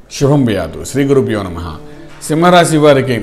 శుభం బియాదు శ్రీ గురుభ్యో నమ సింహరాశి వారికి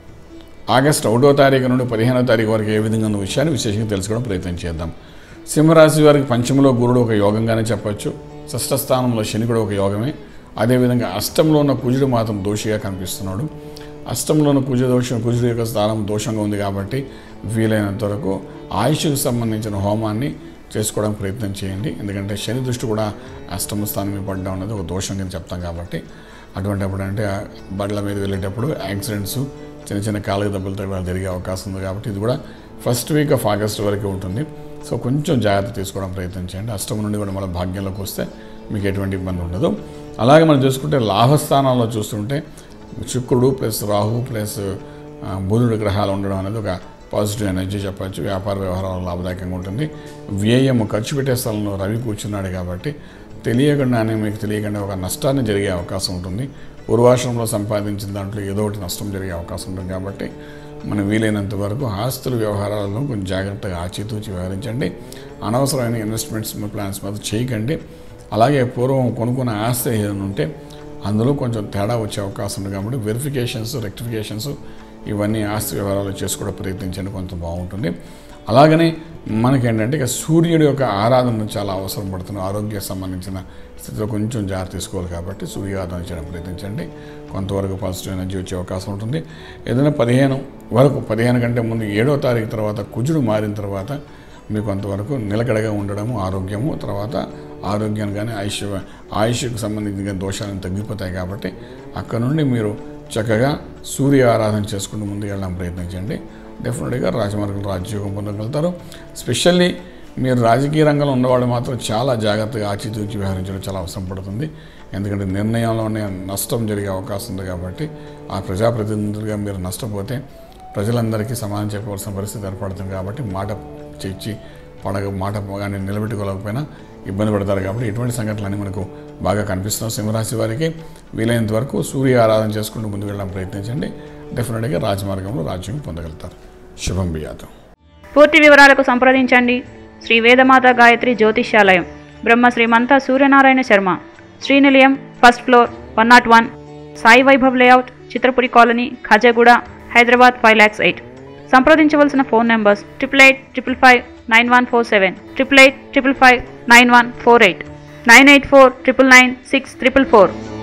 ఆగస్టు ఒకటో తారీఖు నుండి పదిహేనో తారీఖు వరకు ఏ విధంగా ఉన్న విషయాన్ని విశేషంగా తెలుసుకోవడం ప్రయత్నం చేద్దాం సింహరాశి వారికి పంచమలో గురుడు ఒక యోగంగానే చెప్పొచ్చు షష్ఠ స్థానంలో శని కూడా ఒక యోగమే అదేవిధంగా అష్టంలో ఉన్న కుజుడు మాత్రం దోషిగా కనిపిస్తున్నాడు అష్టంలో ఉన్న కుజ దోషం కుజుడు యొక్క స్థానం దోషంగా ఉంది కాబట్టి వీలైనంత వరకు ఆయుష్కు సంబంధించిన హోమాన్ని చేసుకోవడానికి ప్రయత్నం చేయండి ఎందుకంటే శని దృష్టి కూడా అష్టమ స్థానం మీద పడ్డా ఉన్నది ఒక దోషం కింద చెప్తాం కాబట్టి అటువంటిప్పుడు అంటే ఆ బండ్ల మీద వెళ్ళేటప్పుడు యాక్సిడెంట్స్ చిన్న చిన్న కాలుగా దెబ్బలతో వాళ్ళు జరిగే అవకాశం ఉంది కాబట్టి ఇది కూడా ఫస్ట్ వీక్ ఆఫ్ ఆగస్ట్ వరకు ఉంటుంది సో కొంచెం జాగ్రత్త తీసుకోవడం ప్రయత్నం చేయండి అష్టం నుండి కూడా మన భాగ్యంలోకి వస్తే మీకు ఎటువంటి ఇబ్బంది ఉండదు అలాగే మనం చూసుకుంటే లాభస్థానాల్లో చూస్తుంటే శుక్రుడు ప్లస్ రాహు ప్లస్ ఆ, బుధుడు గ్రహాలు ఉండడం అనేది ఒక పాజిటివ్ ఎనర్జీ చెప్పచ్చు వ్యాపార వ్యవహారాలు లాభదాయకంగా ఉంటుంది వ్యయం ఖర్చు పెట్టే స్థలంలో రవి కూర్చున్నాడు కాబట్టి తెలియకుండానే మీకు తెలియకుండా ఒక నష్టాన్ని జరిగే అవకాశం ఉంటుంది పూర్వాశ్రమంలో సంపాదించిన దాంట్లో ఏదో ఒకటి నష్టం జరిగే అవకాశం ఉంటుంది కాబట్టి మనం వీలైనంత వరకు ఆస్తుల వ్యవహారాలను కొంచెం జాగ్రత్తగా ఆచితూచి వ్యవహరించండి అనవసరమైన ఇన్వెస్ట్మెంట్స్ ప్లాన్స్ మాత్రం చేయకండి అలాగే పూర్వం కొనుక్కున్న ఆస్తి ఏదైనా ఉంటే అందులో కొంచెం తేడా వచ్చే అవకాశం ఉంది కాబట్టి వెరిఫికేషన్స్ రెక్టిఫికేషన్స్ ఇవన్నీ ఆస్తి వ్యవహారాలు చేసుకోవడం ప్రయత్నించండి కొంత బాగుంటుంది అలాగనే మనకేంటంటే ఇక సూర్యుడి యొక్క ఆరాధన చాలా అవసరం పడుతుంది ఆరోగ్య సంబంధించిన స్థితిలో కొంచెం జాగ్రత్త తీసుకోవాలి కాబట్టి సూర్య ఆరాధన చేయడం ప్రయత్నించండి కొంతవరకు పాజిటివ్ ఎనర్జీ వచ్చే అవకాశం ఉంటుంది ఏదైనా పదిహేను వరకు పదిహేను కంటే ముందు ఏడో తారీఖు తర్వాత కుజుడు మారిన తర్వాత మీకు కొంతవరకు నిలకడగా ఉండడము ఆరోగ్యము తర్వాత ఆరోగ్యం కానీ ఆయుష్ ఆయుష్కు సంబంధించిన దోషాలను తగ్గిపోతాయి కాబట్టి అక్కడ నుండి మీరు చక్కగా సూర్య ఆరాధన చేసుకుంటూ ముందుకు వెళ్ళడం ప్రయత్నించండి డెఫినెట్గా రాజమార్గంలో రాజ్యోగం పొందగలుగుతారు స్పెషల్లీ మీరు రాజకీయ రంగంలో ఉన్నవాళ్ళు మాత్రం చాలా జాగ్రత్తగా ఆచితూచి వ్యవహరించడం చాలా అవసరం పడుతుంది ఎందుకంటే నిర్ణయంలోనే నష్టం జరిగే అవకాశం ఉంది కాబట్టి ఆ ప్రజాప్రతినిధులుగా మీరు నష్టపోతే ప్రజలందరికీ సమాధానం చెప్పవలసిన పరిస్థితి ఏర్పడుతుంది కాబట్టి మాట చేర్చి పడగ మాట కానీ నిలబెట్టుకోలేకపోయినా ఇబ్బంది పడతారు కాబట్టి ఇటువంటి సంఘటనలన్నీ మనకు బాగా కనిపిస్తున్నాయి సింహరాశి వారికి వీలైనంత వరకు సూర్య ఆరాధన చేసుకుంటూ ముందుకు వెళ్ళడం ప్రయత్నించండి డెఫినెట్గా రాజమార్గంలో రాజ్యం పొందగలుగుతారు శుభం బియాతం పూర్తి వివరాలకు సంప్రదించండి Shri Vedamata Gayatri Jyotishyalayam Brahma Srimanta Suryanarayana Sharma Srinilayam first floor one nought one Sai Vaibhav layout Chitrapuri colony Khajaguda Hyderabad five lakhs eight సంప్రదించవలసిన phone numbers triple eight triple five nine one four seven triple eight triple five nine one four eight nine eight four triple nine six triple four